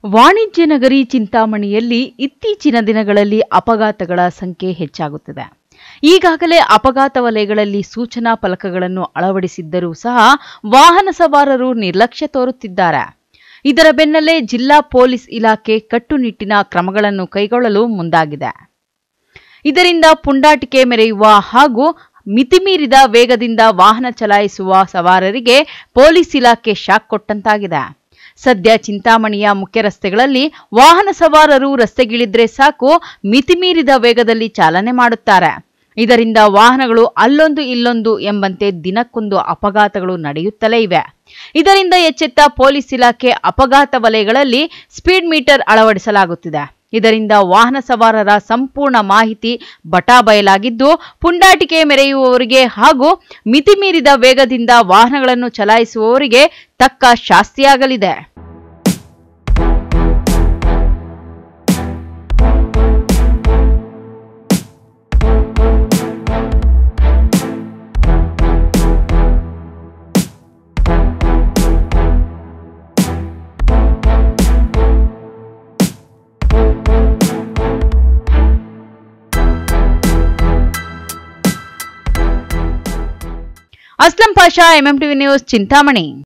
ವಾಣಿಜ್ಯ ನಗರಿ ಚಿಂತಾಮಣಿಯಲ್ಲಿ ಇತ್ತೀಚಿನ ದಿನಗಳಲ್ಲಿ ಅಪಘಾತಗಳ ಸಂಖ್ಯೆ ಹೆಚ್ಚಾಗುತ್ತಿದೆ ಈಗಾಗಲೇ ಅಪಘಾತ ವಲಯಗಳಲ್ಲಿ ಸೂಚನಾ ಫಲಕಗಳನ್ನು ಅಳವಡಿಸಿದ್ದರೂ ಸಹ ವಾಹನ ಸವಾರರು ನಿರ್ಲಕ್ಷ್ಯ ತೋರುತ್ತಿದ್ದಾರೆ ಇದರ ಬೆನ್ನಲ್ಲೇ ಜಿಲ್ಲಾ ಪೊಲೀಸ್ ಇಲಾಖೆ ಕಟ್ಟುನಿಟ್ಟಿನ ಕ್ರಮಗಳನ್ನು ಕೈಗೊಳ್ಳಲು ಮುಂದಾಗಿದೆ ಇದರಿಂದ ಪುಂಡಾಟಿಕೆ ಮೆರೆಯುವ ಹಾಗೂ ಮಿತಿಮೀರಿದ ವೇಗದಿಂದ ವಾಹನ ಚಲಾಯಿಸುವ ಸವಾರರಿಗೆ ಪೊಲೀಸ್ ಇಲಾಖೆ ಶಾಕ್ ಕೊಟ್ಟಂತಾಗಿದೆ ಸದ್ಯ ಚಿಂತಾಮಣಿಯ ಮುಖ್ಯ ರಸ್ತೆಗಳಲ್ಲಿ ವಾಹನ ಸವಾರರು ರಸ್ತೆಗಿಳಿದ್ರೆ ಸಾಕು ಮಿತಿಮೀರಿದ ವೇಗದಲ್ಲಿ ಚಾಲನೆ ಮಾಡುತ್ತಾರೆ ಇದರಿಂದ ವಾಹನಗಳು ಅಲ್ಲೊಂದು ಇಲ್ಲೊಂದು ಎಂಬಂತೆ ದಿನಕ್ಕೊಂದು ಅಪಘಾತಗಳು ನಡೆಯುತ್ತಲೇ ಇವೆ ಇದರಿಂದ ಎಚ್ಚೆತ್ತ ಪೊಲೀಸ್ ಇಲಾಖೆ ಅಪಘಾತ ವಲಯಗಳಲ್ಲಿ ಸ್ಪೀಡ್ ಮೀಟರ್ ಅಳವಡಿಸಲಾಗುತ್ತಿದೆ ಇದರಿಂದ ವಾಹನ ಸವಾರರ ಸಂಪೂರ್ಣ ಮಾಹಿತಿ ಬಟಾಬಯಲಾಗಿದ್ದು ಪುಂಡಾಟಿಕೆ ಮೆರೆಯುವವರಿಗೆ ಹಾಗೂ ಮಿತಿಮೀರಿದ ವೇಗದಿಂದ ವಾಹನಗಳನ್ನು ಚಲಾಯಿಸುವವರಿಗೆ ತಕ್ಕ ಶಾಸ್ತಿಯಾಗಲಿದೆ ಅಸ್ಲಂ ಪಾಷಾ ಎಂಎಂಟಿವಿ ನ್ಯೂಸ್ ಚಿಂತಾಮಣಿ